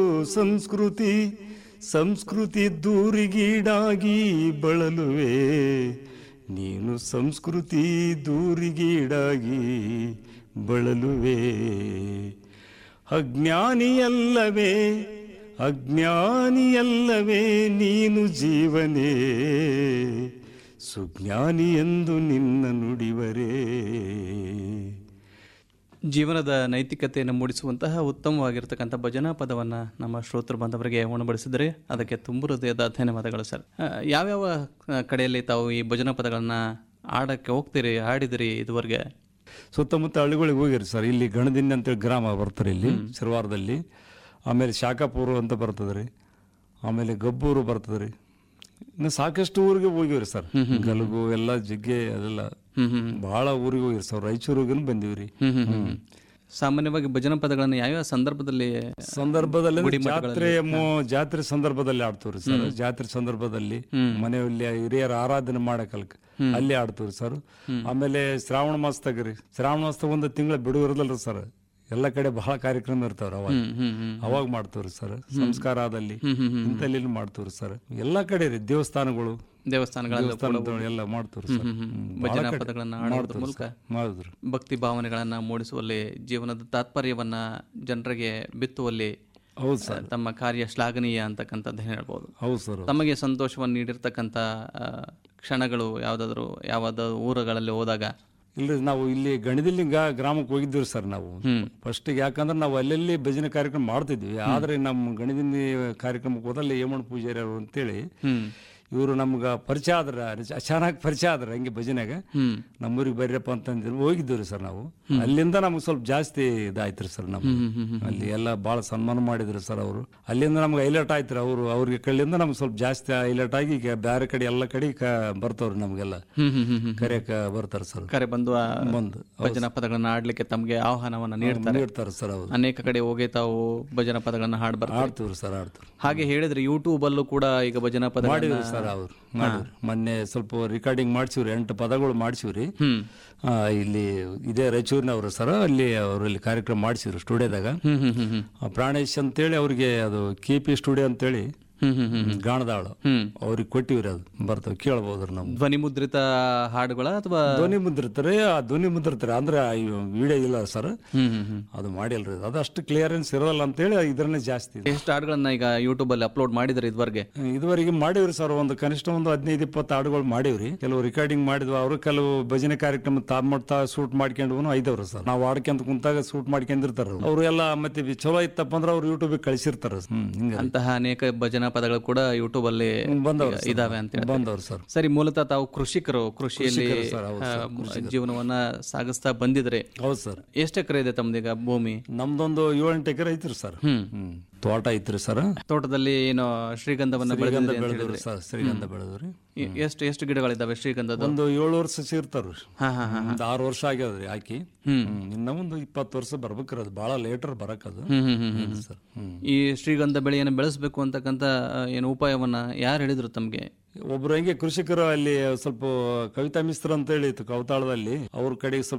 ಸಂಸ್ಕೃತಿ ಸಂಸ್ಕೃತಿ ದೂರಿಗೀಡಾಗಿ ಬಳಲುವೆ ನೀನು ಸಂಸ್ಕೃತಿ ದೂರಿಗೀಡಾಗಿ ಬಳಲುವೆ ಅಜ್ಞಾನಿಯಲ್ಲವೇ ಅಜ್ಞಾನಿಯಲ್ಲವೇ ನೀನು ಜೀವನೇ ಸುಜ್ಞಾನಿ ಎಂದು ನಿನ್ನ ನುಡಿವರೇ ಜೀವನದ ನೈತಿಕತೆಯನ್ನು ಮೂಡಿಸುವಂತಹ ಉತ್ತಮವಾಗಿರ್ತಕ್ಕಂಥ ಭಜನಾ ಪದವನ್ನು ನಮ್ಮ ಶ್ರೋತೃ ಬಾಂಧವರಿಗೆ ಉಣಬಡಿಸಿದರೆ ಅದಕ್ಕೆ ತುಂಬ ಹೃದಯದ ಧನ್ಯವಾದಗಳು ಸರ್ ಆ, ಯಾವ್ಯಾವ ಆ, ಕಡೆಯಲ್ಲಿ ತಾವು ಈ ಭಜನಾ ಪದಗಳನ್ನು ಆಡಕ್ಕೆ ಹೋಗ್ತೀರಿ ಹಾಡಿದಿರಿ ಇದುವರೆಗೆ ಸುತ್ತಮುತ್ತ ಹಳ್ಳಿಗಳಿಗೆ ಹೋಗಿರಿ ಸರ್ ಇಲ್ಲಿ ಗಣದಿನ್ನಿ ಅಂತೇಳಿ ಗ್ರಾಮ ಬರ್ತಾರೆ ಇಲ್ಲಿ ಶಿರವಾರದಲ್ಲಿ ಆಮೇಲೆ ಶಾಖಾಪುರ ಅಂತ ಬರ್ತದೆ ರೀ ಆಮೇಲೆ ಗಬ್ಬೂರು ಬರ್ತದೆ ರೀ ಇನ್ನು ಸಾಕಷ್ಟು ಊರಿಗೆ ಹೋಗಿವ್ರಿ ಸರ್ ಗಲಗು ಎಲ್ಲ ಜಗ್ಗೆ ಅದೆಲ್ಲ ಬಹಳ ಊರಿಗೆ ಹೋಗಿರಿ ಸರ್ ರಾಯಚೂರಿಗೆ ಬಂದೀವಿ ರೀ ಹ್ಮ್ ಹ್ಮ್ ಹ್ಮ್. ಸಾಮಾನ್ಯವಾಗಿ ಭಜನಾ ಪದಗಳನ್ನು ಯಾವ್ಯಾವ ಸಂದರ್ಭದಲ್ಲಿ ಸಂದರ್ಭದಲ್ಲಿ ಅಂದ್ರೆ ಜಾತ್ರೆ ಮೊ- ಜಾತ್ರೆ ಸಂದರ್ಭದಲ್ಲಿ ಆಡ್ತೀವ್ರಿ ಸರ್ ಜಾತ್ರೆ ಸಂದರ್ಭದಲ್ಲಿ ಮನೆಯಲ್ಲಿ ಹಿರಿಯರ ಆರಾಧನೆ ಮಾಡಕಲ್ಕ ಅಲ್ಲಿ ಆಡ್ತೀವ್ರಿ ಸರ್ ಆಮೇಲೆ ಶ್ರಾವಣ ಮಾಸದಾಗ ರೀ ಶ್ರಾವಣ ಮಾಸದಾಗ ಒಂದು ತಿಂಗಳ ಬಿಡುವು ಇರೋದಲ್ರಿ ಸರ್ ಎಲ್ಲ ಕಡೆ ಬಹಳ ಕಾರ್ಯಕ್ರಮ ಇರ್ತಾವ್ರಿ ಅವಾಗ ಹ್ಮ್ ಹ್ಮ್ ಅವಾಗ ಮಾಡ್ತೀವ್ರಿ ಸರ್ ಸಂಸ್ಕಾರದಲ್ಲಿ ಇಂಥಲ್ಲಿ ಮಾಡ್ತೀವ್ರಿ ಸರ್ ಎಲ್ಲಾ ಕಡೆ ರೀ ದೇವಸ್ಥಾನಗಳು ದೇವಸ್ಥಾನಗಳಲ್ಲಿ ದೇವಸ್ಥಾನಗಳು ಎಲ್ಲ ಮಾಡ್ತೀವ್ರಿ ಸರ್ ಹ್ಮ್. ಭಾಳ ಭಜನಾ ಕಡೆ ಪದಗಳನ್ನು ಹಾಡೋದ್ರ ಮಾಡ್ತೀವ್ರಿ ಮೂಲಕ ಸರ್. ಮಾಡಿದ್ರಿ ಭಕ್ತಿ ಭಾವನೆಗಳನ್ನು ಮೂಡಿಸುವಲ್ಲಿ ಜೀವನದ ತಾತ್ಪರ್ಯವನ್ನ ಜನರಿಗೆ ಬಿತ್ತುವಲ್ಲಿ ಹೌದು ಸರ್ ತಮ್ಮ ಕಾರ್ಯ ಶ್ಲಾಘನೀಯ ಅಂತಕ್ಕಂಥದ್ದು ಹೇಳ್ಬೋದು ಹೌದು ಸರ್ ತಮಗೆ ಸಂತೋಷವನ್ನು ನೀಡಿರ್ತಕ್ಕಂಥ ಆ, ಕ್ಷಣಗಳು ಯಾವುದಾದ್ರು ಯಾವ್ದಾದ್ರು ಊರುಗಳಲ್ಲಿ ಹೋದಾಗ ಇಲ್ರಿ ನಾವು ಇಲ್ಲಿ ಗಣಿದಿಲ್ಲಿಂಗ ಗ್ರಾಮಕ್ಕೆ ಹೋಗಿದ್ದೀವಿ ಸರ್ ನಾವು ಫಸ್ಟ್ ಯಾಕಂದ್ರೆ ನಾವು ಅಲ್ಲೆಲ್ಲಿ ಭಜನೆ ಕಾರ್ಯಕ್ರಮ ಮಾಡ್ತಿದ್ವಿ ಆದ್ರೆ ನಮ್ಮ ಗಣಿದಿಲ್ಲಿ ಕಾರ್ಯಕ್ರಮಕ್ಕೆ ಹೋದಲ್ಲಿ ಯಮಣ ಪೂಜಾರಿ ಅವರು ಅಂತೇಳಿ ಇವರು ನಮ್ಗೆ ಪರಿಚಯ ಆದ್ರ ಅಚಾನಕ್ ಪರಿಚಯ ಆದ್ರ ಹಂಗೆ ಭಜನೆಗ ನಮ್ಮೂರಿಗೆ ಬರ್ರಪ್ಪ ಅಂತಂದ್ರೆ ಹೋಗಿದ್ದೀವಿ ಸರ್ ನಾವು ಅಲ್ಲಿಂದ ನಮ್ಗೆ ಸ್ವಲ್ಪ ಜಾಸ್ತಿ ಇದಾಯ್ತ್ರಿ ಸರ್ ನಮ್ಮ ಅಲ್ಲಿ ಎಲ್ಲ ಭಾಳ ಸನ್ಮಾನ ಮಾಡಿದ್ರು ಸರ್ ಅವರು ಅಲ್ಲಿಂದ ನಮ್ಗೆ ಹೈಲೈಟ್ ಆಯ್ತ್ರಿ ಅವರು ಅವ್ರಿಗೆ ಕಳ್ಳಿಂದ ನಮ್ಗೆ ಸ್ವಲ್ಪ ಜಾಸ್ತಿ ಹೈಲೈಟ್ ಆಗಿ ಈಗ ಬೇರೆ ಕಡೆ ಎಲ್ಲ ಕಡೆ ಕ ಬರ್ತಾವ್ರಿ ನಮಗೆಲ್ಲ ಕರೆಯಕ ಬರ್ತಾರೆ ಸರ್ ಕರೆ ಬಂದು ಆ ಬಂದು ಭಜನಾ ಪದಗಳನ್ನ ಆಡ್ಲಿಕ್ಕೆ ತಮಗೆ ಆಹ್ವಾನವನ್ನ ನೀಡ್ತಾರೆ ನೀಡ್ತಾರೆ ಸರ್ ಅವರು ಅನೇಕ ಕಡೆ ಹೋಗಿ ತಾವು ಭಜನಾ ಪದಗಳನ್ನ ಹಾಡ್ ಬರ್ತಾರೆ ಆಡ್ತೀವ್ರಿ ಸರ್ ಆಡ್ತೀವ್ರಿ ಹಾಗೆ ಹೇಳಿದ್ರೆ ಯೂಟ್ಯೂಬ್ ಅಲ್ಲೂ ಕೂಡ ಈಗ ಭಜನಾ ಪದಗಳನ್ನ ಮಾಡಿವ್ರಿ ಸರ್ ಅವ್ರು ಮಾಡಿವ್ರಿ ಮೊನ್ನೆ ಸ್ವಲ್ಪ ರಿಕಾರ್ಡಿಂಗ್ ಮಾಡ್ಸಿವ್ರಿ ಎಂಟು ಪದಗಳು ಮಾಡ್ಸಿವ್ರಿ ಹ್ಮ್ ಆ, ಇಲ್ಲಿ ಇದೇ ರಾಯಚೂರಿನವರು ಸರ್ ಅಲ್ಲಿ ಅವರು ಇಲ್ಲಿ ಕಾರ್ಯಕ್ರಮ ಮಾಡಿಸಿದ್ರು ಸ್ಟುಡಿಯೋದಾಗ ಹ್ಮ್ ಹ್ಮ್ ಹ್ಮ್ ಹ್ಮ್ ಆ, ಪ್ರಾಣೇಶ್ ಅಂತೇಳಿ ಅವ್ರಿಗೆ ಅದು ಕೆ ಪಿ ಸ್ಟುಡಿಯೋ ಅಂತೇಳಿ ಹ್ಮ್ ಹ್ಮ್ ಹ್ಮ್ ಗಾಣದಾಳು ಹ್ಮ್ ಅವ್ರಿಗೆ ಕೊಟ್ಟಿವ್ರಿ ಅದು ಬರ್ತವೆ ಕೇಳ್ಬೋದ್ರಿ ನಾವು ಧ್ವನಿ ಮುದ್ರಿತ ಹಾಡುಗಳ ಅಥವಾ ಧ್ವನಿ ಮುದ್ರಿತಾರೆ ಆ ಧ್ವನಿ ಮುದ್ರಿತಾರೆ ಅಂದ್ರೆ ವಿಡಿಯೋ ಇಲ್ಲ ಸರ್ ಹ್ಮ್ ಹ್ಮ್ ಹ್ಮ್ ಅದು ಮಾಡಿಲ್ರಿ ಅದು ಅಷ್ಟು ಕ್ಲಿಯರೆನ್ಸ್ ಇರಲ್ಲ ಅಂತೇಳಿ ಇದ್ರನ್ನೇ ಜಾಸ್ತಿ ಇದೆ. ಎಷ್ಟು ಹಾಡುಗಳನ್ನ ಈಗ ಯೂಟ್ಯೂಬ್ ಅಲ್ಲಿ ಅಪ್ಲೋಡ್ ಮಾಡಿದ್ರೆ ಇದುವರೆಗೆ ಇದುವರೆಗೆ ಮಾಡಿವ್ರಿ ಸರ್ ಒಂದು ಕನಿಷ್ಠ ಒಂದು ಹದಿನೈದು ಇಪ್ಪತ್ತು ಹಾಡುಗಳು ಮಾಡಿವ್ರಿ ಕೆಲವು ರಿಕಾರ್ಡಿಂಗ್ ಮಾಡಿದ್ವು ಅವರು ಕೆಲವು ಭಜನೆ ಕಾರ್ಯಕ್ರಮ ತಾವ್ ಮಾಡ್ತಾ ಶೂಟ್ ಮಾಡ್ಕೊಂಡು ಐದವ್ರು ಸರ್ ನಾವು ಆಡ್ಕೊಂತ ಕುಂತಾಗ ಶೂಟ್ ಮಾಡ್ಕೊಂಡಿರ್ತಾರ ಅವರು ಎಲ್ಲ ಮತ್ತೆ ಬಿ- ಚಲೋ ಇತ್ತಪ್ಪ ಅಂದ್ರೆ ಅವ್ರು ಯೂಟ್ಯೂಬ್ ಕಳಿಸಿರ್ತಾರ ಹ್ಮ್ ಹಿಂಗ ಅಂತಹ ಅನೇಕ ಭಜನಾ ಪದಗಳು ಕೂಡ ಯೂಟ್ಯೂಬ್ ಅಲ್ಲಿ ಬಂದವ್ರು ಈಗ ಇದಾವೆ ಅಂತ ಹೇಳಿ ಬಂದವ್ರು ಸರ್ ಸರಿ ಮೂಲತಃ ತಾವು ಕೃಷಿಕರು ಕೃಷಿಯಲ್ಲಿ ಸರ್, ಹೌದು ಆ, ಜೀವನವನ್ನ ಸಾಗಿಸ್ತಾ ಬಂದಿದ್ರೆ ಹೌದು ಸರ್ ಎಷ್ಟು ಎಕರೆ ಇದೆ ತಮ್ದೀಗ ಭೂಮಿ ನಮ್ದೊಂದು ಏಳು ಎಂಟು ಎಕರೆ ಐತ್ರಿ ಸರ್ ಹ್ಮ್ ಹ್ಮ್ ತೋಟ ಐತ್ರಿ ಸರ್ ತೋಟದಲ್ಲಿ ಏನು ಶ್ರೀಗಂಧವನ್ನ ಶ್ರೀಗಂಧ ಬೆಳೆದಿದೆ ಅಂತ ಬೆಳೆದವ್ರಿ ಹೇಳಿದ್ರೆ ಸರ್ ಶ್ರೀಗಂಧ ಬೆಳೆದ್ರಿ ಎ- ಎಷ್ಟು ಎಷ್ಟು ಗಿಡಗಳಿದ್ದಾವೆ ಶ್ರೀಗಂಧದ ಒಂದು ಏಳು ವರ್ಷ ಸೇರ್ತಾರ್ರಿ ಹಾ ಹಾ ಹಾ ಒಂದು ಆರು ವರ್ಷ ಆಗ್ಯಾವ್ರಿ ಹಾಕಿ ಹ್ಮ್. ಹ್ಮ್. ಇನ್ನ ಒಂದು ಇಪ್ಪತ್ತು ವರ್ಷ ಬರ್ಬೇಕ್ರಿ ಅದು ಭಾಳ ಲೇಟರ್ ಬರಕದು ಹ್ಮ್ ಹ್ಮ್ ಹ್ಮ್ ಹ್ಮ್ ಸರ್ ಹ್ಮ್ ಈ ಶ್ರೀಗಂಧ ಬೆಳೆಯನ್ನು ಬೆಳೆಸಬೇಕು ಅಂತಕ್ಕಂಥ ಆ, ಏನು ಉಪಾಯವನ್ನ ಯಾರು ಹೇಳಿದ್ರು ತಮ್ಗೆ ಒಬ್ರು ಹಂಗೆ ಕೃಷಿಕರು ಅಲ್ಲಿ ಸ್ವಲ್ಪ ಕವಿತಾ ಮಿಶ್ರ ಅಂತ ಹೇಳಿ ಇತ್ತು ಕವತಾಳದಲ್ಲಿ ಅವ್ರ ಕಡೆಗೆ ಸ್ವಲ್ಪ